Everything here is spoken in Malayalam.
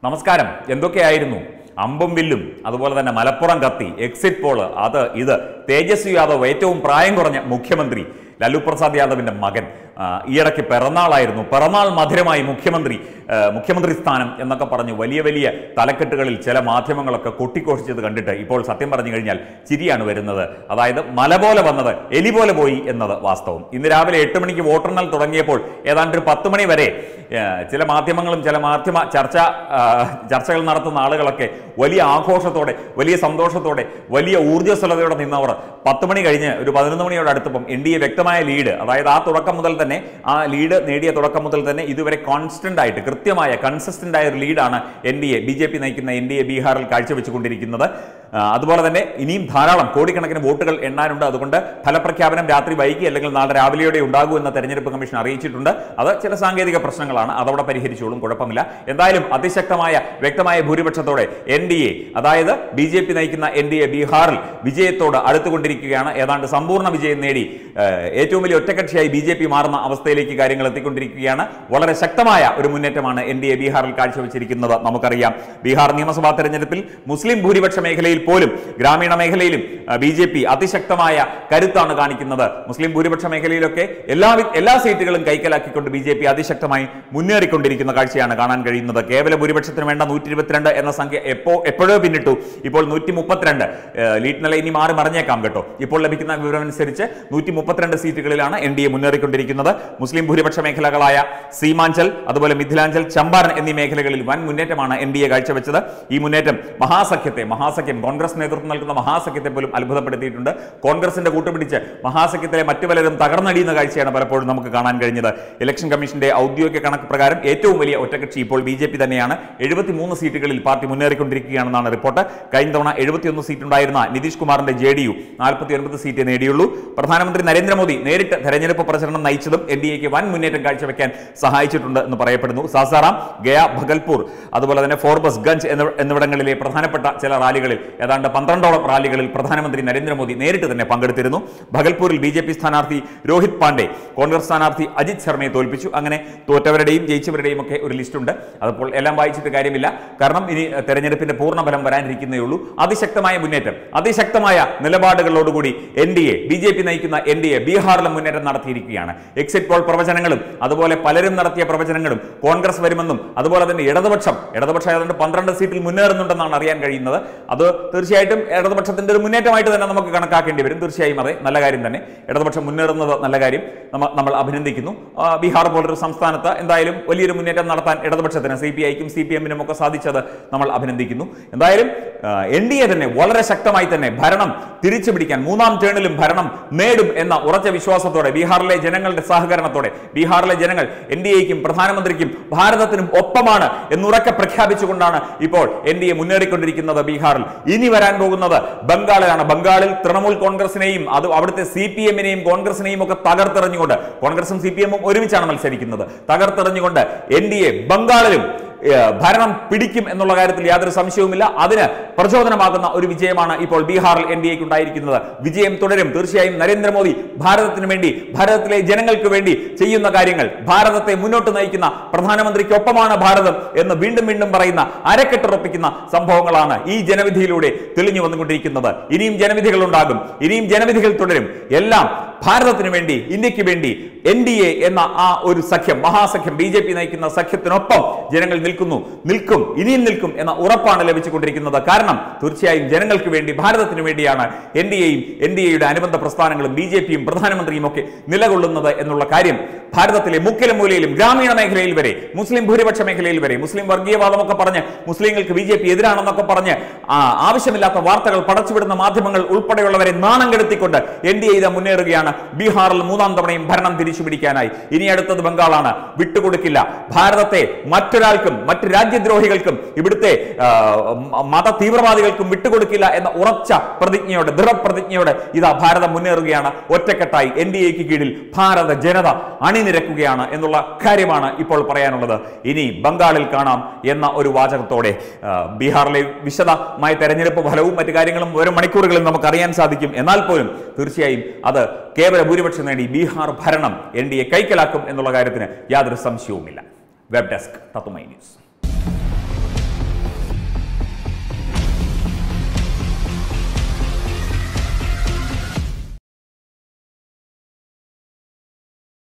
നമസ്കാരം എന്തൊക്കെയായിരുന്നു അമ്പും വില്ലും അതുപോലെ തന്നെ മലപ്പുറം കത്തി എക്സിറ്റ് പോള് അത് ഇത് തേജസ്വി യാദവ് ഏറ്റവും പ്രായം കുറഞ്ഞ മുഖ്യമന്ത്രി ലാലു പ്രസാദ് യാദവിന്റെ മകൻ ആ, ഈയിടയ്ക്ക് പിറന്നാളായിരുന്നു പിറന്നാൾ മധുരമായി മുഖ്യമന്ത്രി ആ, മുഖ്യമന്ത്രി സ്ഥാനം എന്നൊക്കെ പറഞ്ഞു വലിയ വലിയ തലക്കെട്ടുകളിൽ ചില മാധ്യമങ്ങളൊക്കെ കൊട്ടിഘോഷിച്ചത് കണ്ടിട്ട് ഇപ്പോൾ സത്യം പറഞ്ഞു കഴിഞ്ഞാൽ ചിരിയാണ് വരുന്നത് അതായത് മല പോലെ വന്നത് എലി പോലെ പോയി എന്നത് വാസ്തവം ഇന്ന് രാവിലെ എട്ട് മണിക്ക് വോട്ടെണ്ണൽ തുടങ്ങിയപ്പോൾ ഏതാണ്ട് ഒരു പത്ത് മണി വരെ ആ, ചില മാധ്യമങ്ങളും ചില മാധ്യമ ചർച്ച ആ, ചർച്ചകൾ നടത്തുന്ന ആളുകളൊക്കെ വലിയ ആഘോഷത്തോടെ വലിയ സന്തോഷത്തോടെ വലിയ ഊർജ്ജസ്വലതയോടെ നിന്നവർ പത്ത് മണി കഴിഞ്ഞ് ഒരു പതിനൊന്ന് മണിയോട് അടുത്തപ്പം എൻ ഡി എ വ്യക്തമായ ലീഡ് അതായത് ആ തുടക്കം മുതൽ തന്നെ ആ ലീഡ് നേടിയ തുടക്കം മുതൽ തന്നെ ഇതുവരെ കോൺസ്റ്റന്റ് ആയിട്ട് കൃത്യമായ കൺസിസ്റ്റന്റ് ആയ ഒരു ലീഡാണ് N D A B J P നയിക്കുന്ന എൻ ഡി എ ബീഹാറിൽ കാഴ്ചവെച്ചുകൊണ്ടിരിക്കുന്നത് ആ, അതുപോലെ തന്നെ ഇനിയും ധാരാളം കോടിക്കണക്കിന് വോട്ടുകൾ എണ്ണാനുണ്ട് അതുകൊണ്ട് ഫലപ്രഖ്യാപനം രാത്രി വൈകി അല്ലെങ്കിൽ നാളെ രാവിലെയോടെ ഉണ്ടാകൂ എന്ന് തെരഞ്ഞെടുപ്പ് കമ്മീഷൻ അറിയിച്ചിട്ടുണ്ട് അത് ചില സാങ്കേതിക പ്രശ്നങ്ങളാണ് അതവിടെ പരിഹരിച്ചോളും കുഴപ്പമില്ല എന്തായാലും അതിശക്തമായ വ്യക്തമായ ഭൂരിപക്ഷത്തോടെ എൻ ഡി എ അതായത് ബി ജെ പി നയിക്കുന്ന എൻ ഡി എ ബീഹാറിൽ വിജയത്തോട് അടുത്തുകൊണ്ടിരിക്കുകയാണ് ഏതാണ്ട് സമ്പൂർണ്ണ വിജയം നേടി ഏഹ്, ഏറ്റവും വലിയ ഒറ്റക്കക്ഷിയായി ബി ജെ പി മാറുന്ന അവസ്ഥയിലേക്ക് കാര്യങ്ങൾ എത്തിക്കൊണ്ടിരിക്കുകയാണ് വളരെ ശക്തമായ ഒരു മുന്നേറ്റമാണ് എൻ ഡി എ ബീഹാറിൽ കാഴ്ചവെച്ചിരിക്കുന്നത് നമുക്കറിയാം ബീഹാർ നിയമസഭാ തെരഞ്ഞെടുപ്പിൽ മുസ്ലിം ഭൂരിപക്ഷ മേഖലയിൽ പോലും ഗ്രാമീണ മേഖലയിലും ബി ജെ പി അതിശക്തമായ കരുത്താണ് കാണിക്കുന്നത് മുസ്ലിം ഭൂരിപക്ഷ മേഖലയിലൊക്കെ എല്ലാ വി- എല്ലാ സീറ്റുകളും കൈക്കലാക്കിക്കൊണ്ട് ബി ജെ പി അതിശക്തമായി മുന്നേറിക്കൊണ്ടിരിക്കുന്ന കാഴ്ചയാണ് കാണാൻ കഴിയുന്നത് കേവല ഭൂരിപക്ഷത്തിന് വേണ്ട നൂറ്റി ഇരുപത്തിരണ്ട് എന്ന സംഖ്യ എപ്പോ എപ്പോഴോ പിന്നിട്ടു ഇപ്പോൾ നൂറ്റി മുപ്പത്തിരണ്ട് ലീഡ് നില ഇനി മാറി മറിഞ്ഞേക്കാം കേട്ടോ ഇപ്പോൾ ലഭിക്കുന്ന വിവരമനുസരിച്ച് നൂറ്റി മുപ്പത്തിരണ്ട് സീറ്റുകളിലാണ് എൻ ഡി എ മുന്നേറിക്കൊണ്ടിരിക്കുന്നത് മുസ്ലിം ഭൂരിപക്ഷ മേഖലകളായ സീമാഞ്ചൽ അതുപോലെ മിഥിലാഞ്ചൽ ചമ്പാരൻ എന്നീ മേഖലകളിൽ വൻ മുന്നേറ്റമാണ് എൻ ഡി എ കാഴ്ചവെച്ചത് ഈ മുന്നേറ്റം മഹാസഖ്യത്തെ മഹാസഖ്യം കോൺഗ്രസ് നേതൃത്വം നൽകുന്ന മഹാസഖ്യത്തെ പോലും അത്ഭുതപ്പെടുത്തിയിട്ടുണ്ട് കോൺഗ്രസിന്റെ കൂട്ടുപിടിച്ച് മഹാസഖ്യത്തിലെ മറ്റു പലരും തകർന്നടിയുന്ന കാഴ്ചയാണ് പലപ്പോഴും നമുക്ക് കാണാൻ കഴിഞ്ഞത് ഇലക്ഷൻ കമ്മീഷന്റെ ഔദ്യോഗിക കണക്ക് പ്രകാരം ഏറ്റവും വലിയ ഒറ്റകക്ഷി ഇപ്പോൾ ബി ജെ പി തന്നെയാണ് എഴുപത്തിമൂന്ന് സീറ്റുകളിൽ പാർട്ടി മുന്നേറിക്കൊണ്ടിരിക്കുകയാണെന്നാണ് റിപ്പോർട്ട് കഴിഞ്ഞ തവണ എഴുപത്തിയൊന്ന് സീറ്റ് ഉണ്ടായിരുന്ന നിതീഷ് കുമാറിന്റെ ജെ ഡി യു നാൽപ്പത്തി ഒൻപത് സീറ്റ് നേടിയുള്ളൂ പ്രധാനമന്ത്രി നരേന്ദ്രമോദി നേരിട്ട് തെരഞ്ഞെടുപ്പ് പ്രചരണം നയിച്ചതും എൻ ഡി എക്ക് വൻ മുന്നേറ്റം കാഴ്ചവെക്കാൻ സഹായിച്ചിട്ടുണ്ട് എന്ന് പറയപ്പെടുന്നു സാസാറാം ഗയ ഭഗൽപൂർ അതുപോലെ തന്നെ ഫോർബസ് ഗഞ്ച് എന്നിവ- എന്നിവിടങ്ങളിലെ പ്രധാനപ്പെട്ട ചില റാലികളിൽ ഏതാണ്ട് പന്ത്രണ്ടോളം റാലികളിൽ പ്രധാനമന്ത്രി നരേന്ദ്രമോദി നേരിട്ട് തന്നെ പങ്കെടുത്തിരുന്നു ഭഗൽപൂരിൽ ബി ജെ പി സ്ഥാനാർത്ഥി രോഹിത് പാണ്ഡെ കോൺഗ്രസ് സ്ഥാനാർത്ഥി അജിത് ശർമ്മയെ തോൽപ്പിച്ചു അങ്ങനെ തോറ്റവരുടെയും ജയിച്ചവരുടെയും ഒക്കെ ഒരു ലിസ്റ്റ് ഉണ്ട് അതപ്പോൾ എല്ലാം വായിച്ചിട്ട് കാര്യമില്ല കാരണം ഇനി എഹ്, തെരഞ്ഞെടുപ്പിന്റെ പൂർണ്ണഫലം വരാനിരിക്കുന്നേ ഉള്ളൂ അതിശക്തമായ മുന്നേറ്റം അതിശക്തമായ നിലപാടുകളോടുകൂടി N D A B J P നയിക്കുന്ന എൻ ഡി എ ബീഹാറിലും മുന്നേറ്റം നടത്തിയിരിക്കുകയാണ് എക്സിറ്റ് പോൾ പ്രവചനങ്ങളും അതുപോലെ പലരും നടത്തിയ പ്രവചനങ്ങളും കോൺഗ്രസ് വരുമെന്നും അതുപോലെ തന്നെ ഇടതുപക്ഷം ഇടതുപക്ഷം ഏതാണ്ട് പന്ത്രണ്ട് സീറ്റിൽ മുന്നേറുന്നുണ്ടെന്നാണ് അറിയാൻ കഴിയുന്നത് അത് തീർച്ചയായിട്ടും ഇടതുപക്ഷത്തിന്റെ ഒരു മുന്നേറ്റമായിട്ട് തന്നെ നമുക്ക് കണക്കാക്കേണ്ടി വരും തീർച്ചയായും അതെ നല്ല കാര്യം തന്നെ ഇടതുപക്ഷം മുന്നേറുന്നത് നല്ല കാര്യം നമ്മ- നമ്മൾ അഭിനന്ദിക്കുന്നു ആ, ബീഹാർ പോലൊരു സംസ്ഥാനത്ത് എന്തായാലും വലിയൊരു മുന്നേറ്റം നടത്താൻ ഇടതുപക്ഷത്തിന് സി പി ഐക്കും സി പി എമ്മിനും ഒക്കെ സാധിച്ചത് നമ്മൾ അഭിനന്ദിക്കുന്നു എന്തായാലും എൻ ഡി എ തന്നെ വളരെ ശക്തമായി തന്നെ ഭരണം തിരിച്ചു പിടിക്കാൻ മൂന്നാം ടേണിലും ഭരണം നേടും എന്ന ഉറച്ച വിശ്വാസത്തോടെ ബീഹാറിലെ ജനങ്ങളുടെ സഹകരണത്തോടെ ബീഹാറിലെ ജനങ്ങൾ എൻ ഡി എക്കും പ്രധാനമന്ത്രിക്കും ഭാരതത്തിനും ഒപ്പമാണ് എന്നുറക്കെ പ്രഖ്യാപിച്ചുകൊണ്ടാണ് ഇപ്പോൾ എൻ ഡി എ മുന്നേറിക്കൊണ്ടിരിക്കുന്നത് ബീഹാറിൽ ഇനി വരാൻ പോകുന്നത് ബംഗാളിലാണ് ബംഗാളിൽ തൃണമൂൽ കോൺഗ്രസിനെയും അത് അവിടുത്തെ സി പി എമ്മിനെയും കോൺഗ്രസിനെയും ഒക്കെ തകർത്തെറിഞ്ഞുകൊണ്ട് കോൺഗ്രസും സി പി എമ്മും ഒരുമിച്ചാണ് മത്സരിക്കുന്നത് തകർത്തെറിഞ്ഞുകൊണ്ട് എൻ ഡി എ ബംഗാളിലും ഏഹ്, ഭരണം പിടിക്കും എന്നുള്ള കാര്യത്തിൽ യാതൊരു സംശയവുമില്ല അതിന് പ്രചോദനമാകുന്ന ഒരു വിജയമാണ് ഇപ്പോൾ ബീഹാറിൽ എൻ ഡി എക്ക് ഉണ്ടായിരിക്കുന്നത് വിജയം തുടരും തീർച്ചയായും നരേന്ദ്രമോദി ഭാരതത്തിന് വേണ്ടി ഭാരതത്തിലെ ജനങ്ങൾക്ക് വേണ്ടി ചെയ്യുന്ന കാര്യങ്ങൾ ഭാരതത്തെ മുന്നോട്ട് നയിക്കുന്ന പ്രധാനമന്ത്രിക്കൊപ്പമാണ് ഭാരതം എന്ന് വീണ്ടും വീണ്ടും പറയുന്ന അരക്കെട്ടുറപ്പിക്കുന്ന സംഭവങ്ങളാണ് ഈ ജനവിധിയിലൂടെ തെളിഞ്ഞു വന്നുകൊണ്ടിരിക്കുന്നത് ഇനിയും ജനവിധികൾ ഉണ്ടാകും ഇനിയും ജനവിധികൾ തുടരും എല്ലാം ഭാരതത്തിന് വേണ്ടി ഇന്ത്യക്ക് വേണ്ടി എൻ ഡി എ എന്ന ആ ഒരു സഖ്യം മഹാസഖ്യം ബി ജെ പി നയിക്കുന്ന സഖ്യത്തിനൊപ്പം ജനങ്ങൾ നിൽക്കുന്നു നിൽക്കും ഇനിയും നിൽക്കും എന്ന ഉറപ്പാണ് ലഭിച്ചുകൊണ്ടിരിക്കുന്നത് കാരണം തീർച്ചയായും ജനങ്ങൾക്ക് വേണ്ടി ഭാരതത്തിന് വേണ്ടിയാണ് എൻ ഡി എയും എൻ ഡി എയുടെ അനുബന്ധ പ്രസ്ഥാനങ്ങളും ബി ജെ പിയും പ്രധാനമന്ത്രിയും ഒക്കെ നിലകൊള്ളുന്നത് എന്നുള്ള കാര്യം ഭാരതത്തിലെ മുക്കിലും മൂലയിലും ഗ്രാമീണ മേഖലയിൽ വരെ മുസ്ലിം ഭൂരിപക്ഷ മേഖലയിൽ വരെ മുസ്ലിം വർഗീയവാദമൊക്കെ പറഞ്ഞ് മുസ്ലിങ്ങൾക്ക് ബി ജെ പി എതിരാണെന്നൊക്കെ പറഞ്ഞ് ആ, ആവശ്യമില്ലാത്ത വാർത്തകൾ പടച്ചുവിടുന്ന മാധ്യമങ്ങൾ ഉൾപ്പെടെയുള്ളവരെ നാണം കെടുത്തിക്കൊണ്ട് എൻ ഡി എ ഇത് മുന്നേറുകയാണ് ബീഹാറിൽ മൂന്നാം തവണയും ഭരണം തിരിച്ചു പിടിക്കാനായി ഇനി അടുത്തത് ബംഗാളാണ് വിട്ടുകൊടുക്കില്ല ഭാരതത്തെ മറ്റൊരാൾക്കും മറ്റ് രാജ്യദ്രോഹികൾക്കും ഇവിടുത്തെ ആ, മ- മത തീവ്രവാദികൾക്കും വിട്ടുകൊടുക്കില്ല എന്ന ഉറച്ച പ്രതിജ്ഞയോടെ ദൃഢപ്രതിജ്ഞയോടെ ഇതാ ഭാരതം മുന്നേറുകയാണ് ഒറ്റക്കെട്ടായി എൻ ഡി എക്ക് കീഴിൽ ഭാരത ജനത അണിനിരക്കുകയാണ് എന്നുള്ള കാര്യമാണ് ഇപ്പോൾ പറയാനുള്ളത് ഇനി ബംഗാളിൽ കാണാം എന്ന ഒരു വാചകത്തോടെ ആ, ബീഹാറിലെ വിശദമായ തെരഞ്ഞെടുപ്പ് ഫലവും മറ്റു കാര്യങ്ങളും വരും മണിക്കൂറുകളിൽ നമുക്ക് അറിയാൻ സാധിക്കും എന്നാൽ പോലും തീർച്ചയായും അത് കേവല ഭൂരിപക്ഷം നേടി ബീഹാർ ഭരണം എൻ ഡി എ കൈക്കലാക്കും എന്നുള്ള കാര്യത്തിന് യാതൊരു സംശയവുമില്ല വെബ് ഡെസ്ക് തത്തുമൈ ന്യൂസ്